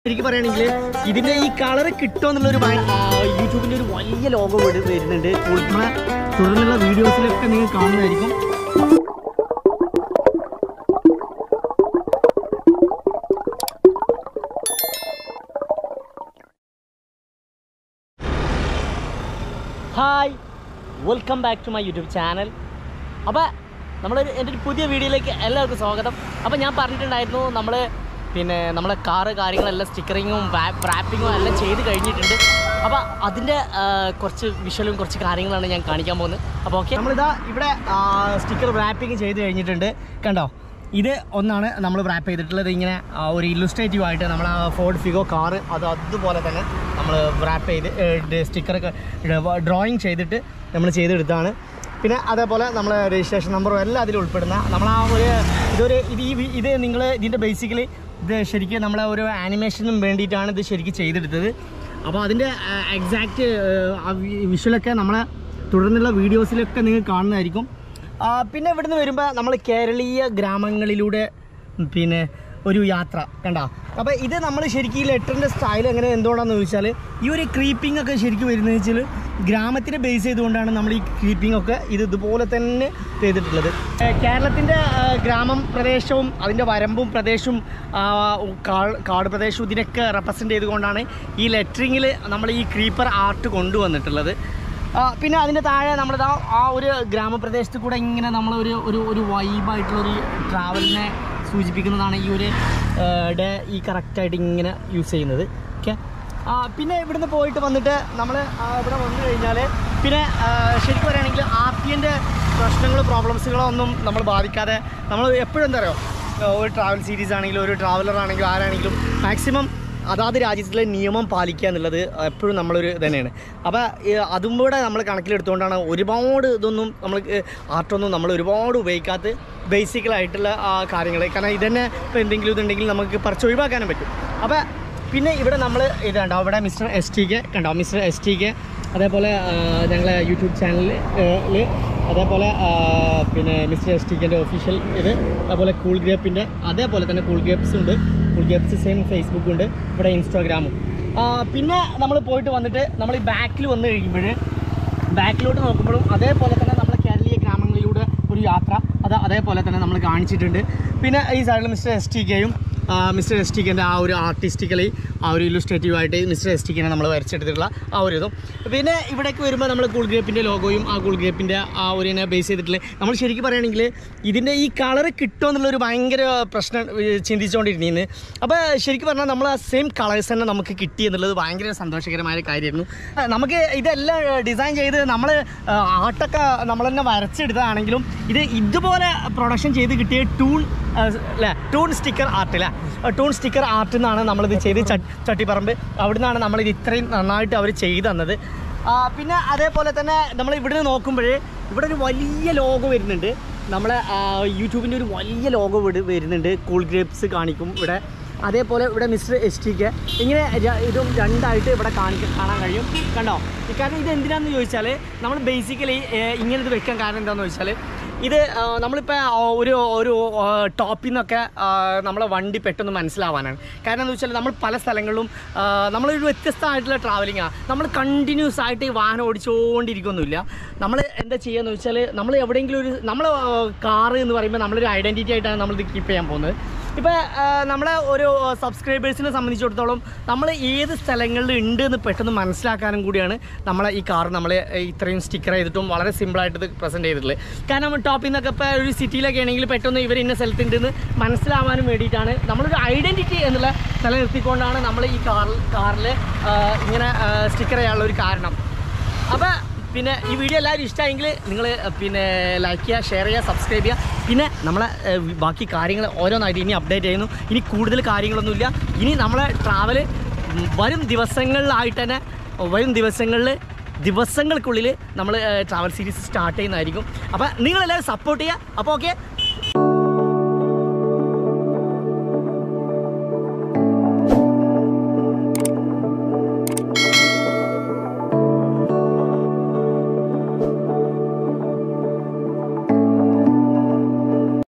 ശരിക്കും പറയുകയാണെങ്കിൽ ഇതിന്റെ ഈ കളർ കിട്ടുമെന്നുള്ള ഒരു യൂട്യൂബിന്റെ ഒരു വലിയ ലോഗോ വരുന്നുണ്ട് നമ്മളെ തുടർന്നുള്ള വീഡിയോസിലൊക്കെ നിങ്ങൾ കാണുന്നതായിരിക്കും hi welcome back to my YouTube channel അപ്പോൾ നമ്മൾ എൻ്റെ ഒരു പുതിയ വീഡിയോയിലേക്ക് എല്ലാവർക്കും സ്വാഗതം അപ്പോൾ ഞാൻ പറഞ്ഞിട്ടുണ്ടായിരുന്നു നമ്മൾ പിന്നെ നമ്മളെ കാറ് കാര്യങ്ങളെല്ലാം സ്റ്റിക്കറിങ്ങും റാപ്പിങ്ങും എല്ലാം ചെയ്ത് കഴിഞ്ഞിട്ടുണ്ട് അപ്പോൾ അതിൻ്റെ കുറച്ച് വിഷ്വലും കുറച്ച് കാര്യങ്ങളാണ് ഞാൻ കാണിക്കാൻ പോകുന്നത് അപ്പോൾ ഓക്കെ നമ്മളിതാ ഇവിടെ സ്റ്റിക്കർ റാപ്പിംഗ് ചെയ്ത് കഴിഞ്ഞിട്ടുണ്ട് കണ്ടോ ഇത് ഒന്നാണ് നമ്മൾ റാപ്പ് ചെയ്തിട്ടുള്ളത് ഇങ്ങനെ ആ, ഒരു ഇല്ലുസ്ട്രേറ്റീവ് ആയിട്ട് നമ്മൾ ആ ഫോർഡ് ഫിഗോ കാറ് അത് അതുപോലെ തന്നെ നമ്മൾ റാപ്പ് ചെയ്ത് സ്റ്റിക്കറൊക്കെ ഡ്രോയിങ് ചെയ്തിട്ട് നമ്മൾ ചെയ്തെടുത്താണ് പിന്നെ അതേപോലെ നമ്മൾ രജിസ്ട്രേഷൻ നമ്പറും എല്ലാം അതിൽ ഉൾപ്പെടുന്ന നമ്മൾ ആ ഒരു ഇതൊരു ഇത് ഈ വി- ഇത് നിങ്ങൾ ഇതിൻ്റെ ബേസിക്കലി ഇത് ശരിക്കും നമ്മളെ ഒരു ആനിമേഷനും വേണ്ടിയിട്ടാണ് ഇത് ശരിക്കും ചെയ്തെടുത്തത് അപ്പോൾ അതിൻ്റെ എക്സാക്റ്റ് വിഷ്വലൊക്കെ നമ്മളെ തുടർന്നുള്ള വീഡിയോസിലൊക്കെ നിങ്ങൾ കാണുന്നതായിരിക്കും ആ, പിന്നെ ഇവിടുന്ന് വരുമ്പോൾ നമ്മൾ കേരളീയ ഗ്രാമങ്ങളിലൂടെ പിന്നെ ഒരു യാത്ര കണ്ട അപ്പോൾ ഇത് നമ്മൾ ശരിക്കും ഈ ലെറ്ററിൻ്റെ സ്റ്റൈൽ എങ്ങനെ എന്തുകൊണ്ടാണെന്ന് ചോദിച്ചാൽ ഈ ഒരു ക്രീപ്പിംഗ് ഒക്കെ ശരിക്കും വരുന്നത് വെച്ചാൽ ഗ്രാമത്തിനെ ബേസ് ചെയ്തുകൊണ്ടാണ് നമ്മൾ ഈ ക്രീപ്പിംഗ് ഒക്കെ ഇത് ഇതുപോലെ തന്നെ ചെയ്തിട്ടുള്ളത് കേരളത്തിൻ്റെ ഗ്രാമം പ്രദേശവും അതിൻ്റെ വരമ്പും പ്രദേശവും ആ, കാ- കാട് പ്രദേശവും ഇതിനൊക്കെ റെപ്രസെൻ്റ് ചെയ്തുകൊണ്ടാണ് ഈ ലെറ്ററിങ്ങിൽ നമ്മൾ ഈ ക്രീപ്പർ ആർട്ട് കൊണ്ടുവന്നിട്ടുള്ളത് ആ, പിന്നെ അതിൻ്റെ താഴെ നമ്മളിതാ ആ ഒരു ഗ്രാമപ്രദേശത്ത് കൂടെ ഇങ്ങനെ നമ്മളൊരു ഒരു ഒരു വൈബായിട്ടുള്ളൊരു ട്രാവലിനെ സൂചിപ്പിക്കുന്നതാണ് ഈ ഒരു ആ, ഡേ ഈ കറക്റ്റായിട്ട് ഇങ്ങനെ യൂസ് ചെയ്യുന്നത് ഓക്കെ പിന്നെ ഇവിടുന്ന് പോയിട്ട് വന്നിട്ട് നമ്മൾ ഇവിടെ വന്നു കഴിഞ്ഞാൽ പിന്നെ ആ, ശരിക്കും പറയുകയാണെങ്കിൽ ആർ ടി എൻ്റെ പ്രശ്നങ്ങളോ പ്രോബ്ലംസുകളോ ഒന്നും നമ്മൾ ബാധിക്കാതെ നമ്മൾ എപ്പോഴും എന്താ പറയുക ഒരു ട്രാവൽ സീരീസ് ആണെങ്കിലും ഒരു ട്രാവലർ ആണെങ്കിലും ആരാണെങ്കിലും മാക്സിമം അതാത് രാജ്യത്തിലെ നിയമം പാലിക്കുക എന്നുള്ളത് എപ്പോഴും നമ്മളൊരു തന്നെയാണ് അപ്പോൾ അതും കൂടെ നമ്മൾ കണക്കിലെടുത്തുകൊണ്ടാണ് ഒരുപാട് ഇതൊന്നും നമ്മൾ ആർട്ടൊന്നും നമ്മൾ ഒരുപാട് ഉപയോഗിക്കാത്ത ബേസിക്കലായിട്ടുള്ള ആ കാര്യങ്ങൾ കാരണം ഇതന്നെ ഇപ്പോൾ എന്തെങ്കിലും ഇതുണ്ടെങ്കിൽ നമുക്ക് പറിച്ച് ഒഴിവാക്കാനും പറ്റും അപ്പോൾ പിന്നെ ഇവിടെ നമ്മൾ ഇതുണ്ടോ ഇവിടെ മിസ്റ്റർ എസ് ടി കെ കണ്ടോ മിസ്റ്റർ എസ് ടി കെ അതേപോലെ ഞങ്ങളെ യൂട്യൂബ് ചാനലിൽ അതേപോലെ ആ, പിന്നെ മിസ്റ്റർ എസ് ടി കെൻ്റെ ഒഫീഷ്യൽ ഇത് അതേപോലെ കൂൾ ഗ്രേപ്പിൻ്റെ അതേപോലെ തന്നെ കൂൾ ഗ്രേപ്സ് ഉണ്ട് കൂൾ ഗ്രേപ്സ് സെയിം ഫേസ്ബുക്കും ഉണ്ട് ഇവിടെ ഇൻസ്റ്റാഗ്രാമും ആ, പിന്നെ നമ്മൾ പോയിട്ട് വന്നിട്ട് നമ്മൾ ഈ ബാക്കിൽ വന്നു കഴിയുമ്പോൾ ബാക്കിലോട്ട് നോക്കുമ്പോഴും അതേപോലെ തന്നെ നമ്മുടെ കേരളീയ ഗ്രാമങ്ങളിലൂടെ ഒരു യാത്ര അത് അതേപോലെ തന്നെ നമ്മൾ കാണിച്ചിട്ടുണ്ട് പിന്നെ ഈ സൈഡിൽ മിസ്റ്റർ എസ് ടി കെയും മിസ്റ്റർ എസ് ടി കെൻ്റെ ആ ഒരു ആർട്ടിസ്റ്റിക്കലി ആ ഒരു ഇല്ലുസ്ട്രേറ്റീവ് ആയിട്ട് മിസ്റ്റർ എസ് ടി കെനെ നമ്മൾ വരച്ചെടുത്തിട്ടുള്ള ആ ഒരു ഇതും പിന്നെ ഇവിടേക്ക് വരുമ്പോൾ നമ്മൾ കൂൾ ഗ്രേപ്പിൻ്റെ ലോഗോയും ആ കൂൾ ഗ്രേപ്പിൻ്റെ ആ ഒരു ഇതിനെ ബേസ് ചെയ്തിട്ടുള്ള നമ്മൾ ശരിക്കും പറയുകയാണെങ്കിൽ ഇതിൻ്റെ ഈ കളർ കിട്ടുമോ എന്നുള്ളൊരു ഭയങ്കര പ്രശ്നം ഏഹ്, ചിന്തിച്ചുകൊണ്ടിരുന്നീന്ന് അപ്പോൾ ശരിക്കും പറഞ്ഞാൽ നമ്മൾ ആ സെയിം കളേഴ്സ് തന്നെ നമുക്ക് കിട്ടി എന്നുള്ളത് ഭയങ്കര സന്തോഷകരമായ ഒരു കാര്യമായിരുന്നു ആ, നമുക്ക് ഇതെല്ലാം ഡിസൈൻ ചെയ്ത് നമ്മൾ ആർട്ടൊക്കെ നമ്മൾ തന്നെ വരച്ചെടുത്തതാണെങ്കിലും ഇത് ഇതുപോലെ പ്രൊഡക്ഷൻ ചെയ്ത് കിട്ടിയ ടൂൺ അല്ലേ ടൂൺ സ്റ്റിക്കർ ആർട്ട് അല്ലേ ടൂൺ സ്റ്റിക്കർ ആർട്ട് എന്നാണ് നമ്മളിത് ചെയ്ത് ചട്ട്- ചട്ടിപ്പറമ്പ് അവിടെ നിന്നാണ് നമ്മളിത് ഇത്രയും നന്നായിട്ട് അവർ ചെയ്തു തന്നത് ആ, പിന്നെ അതേപോലെ തന്നെ നമ്മൾ ഇവിടുന്ന് നോക്കുമ്പോൾ ഇവിടെ ഒരു വലിയ ലോഗോ വരുന്നുണ്ട് നമ്മളെ യൂട്യൂബിൻ്റെ ഒരു വലിയ ലോഗോ വരുന്നുണ്ട് കൂൾ ഗ്രേപ്സ് കാണിക്കും ഇവിടെ അതേപോലെ ഇവിടെ മിസ്റ്റർ എസ് ടി കെ ഇങ്ങനെ ര- ഇതും രണ്ടായിട്ട് ഇവിടെ കാണിക്ക കാണാൻ കഴിയും കണ്ടോ കാരണം ഇത് എന്തിനാന്ന് ചോദിച്ചാൽ നമ്മൾ ബേസിക്കലി ഇങ്ങനെ ഇത് വെക്കാൻ കാരണം എന്താണെന്ന് ചോദിച്ചാൽ ഇത് ആ, നമ്മളിപ്പോൾ ആ, ഒരു ഒരു ടോപ്പിൽ നിന്നൊക്കെ ആ, നമ്മളെ വണ്ടി പെട്ടെന്ന് മനസ്സിലാവാനാണ് കാരണം എന്താ വെച്ചാൽ നമ്മൾ പല സ്ഥലങ്ങളിലും ആ, നമ്മളൊരു വ്യത്യസ്തമായിട്ടുള്ള ട്രാവലിങ്ങാണ് നമ്മൾ കണ്ടിന്യൂസ് ആയിട്ട് ഈ വാഹനം ഓടിച്ചുകൊണ്ടിരിക്കൊന്നുമില്ല നമ്മൾ എന്താ ചെയ്യുകയെന്ന് വെച്ചാൽ നമ്മൾ എവിടെയെങ്കിലും ഒരു നമ്മൾ കാറ് എന്ന് പറയുമ്പോൾ നമ്മളൊരു ഐഡൻറ്റിറ്റി ആയിട്ടാണ് നമ്മളിത് കീപ്പ് ചെയ്യാൻ പോകുന്നത് ഇപ്പോൾ നമ്മളെ ഒരു സബ്സ്ക്രൈബേഴ്സിനെ സംബന്ധിച്ചിടത്തോളം നമ്മൾ ഏത് സ്ഥലങ്ങളിൽ ഉണ്ട് എന്ന് പെട്ടെന്ന് മനസ്സിലാക്കാനും കൂടിയാണ് നമ്മളെ ഈ കാർ നമ്മൾ ഇത്രയും സ്റ്റിക്കർ ചെയ്തിട്ടും വളരെ സിമ്പിളായിട്ട് ഇത് പ്രസൻറ്റ് ചെയ്തിട്ടുള്ളത് കാരണം ടോപ്പിൽ നിന്നൊക്കെ ഇപ്പോൾ ഒരു സിറ്റിയിലൊക്കെ ആണെങ്കിൽ പെട്ടെന്ന് ഇവർ ഇന്ന സ്ഥലത്തുണ്ടെന്ന് മനസ്സിലാവാനും വേണ്ടിയിട്ടാണ് നമ്മളൊരു ഐഡൻറ്റിറ്റി എന്നുള്ള നിലനിർത്തിക്കൊണ്ടാണ് നമ്മൾ ഈ കാറിൽ കാറിൽ ഇങ്ങനെ സ്റ്റിക്കർ ചെയ്യാനുള്ള ഒരു കാരണം അപ്പോൾ പിന്നെ ഈ വീഡിയോ എല്ലാവരും ഇഷ്ടമായെങ്കിൽ നിങ്ങൾ പിന്നെ ലൈക്ക് ചെയ്യുക ഷെയർ ചെയ്യുക സബ്സ്ക്രൈബ് ചെയ്യുക പിന്നെ നമ്മളെ ഏഹ്, ബാക്കി കാര്യങ്ങൾ ഓരോന്നായിട്ട് ഇനി അപ്ഡേറ്റ് ചെയ്യുന്നു ഇനി കൂടുതൽ കാര്യങ്ങളൊന്നുമില്ല ഇനി നമ്മളെ ട്രാവൽ വരും ദിവസങ്ങളിലായിട്ട് തന്നെ വരും ദിവസങ്ങളിൽ ദിവസങ്ങൾക്കുള്ളിൽ നമ്മൾ ട്രാവൽ സീരീസ് സ്റ്റാർട്ട് ചെയ്യുന്നതായിരിക്കും അപ്പോൾ നിങ്ങളെല്ലാവരും സപ്പോർട്ട് ചെയ്യുക അപ്പോൾ ഓക്കെ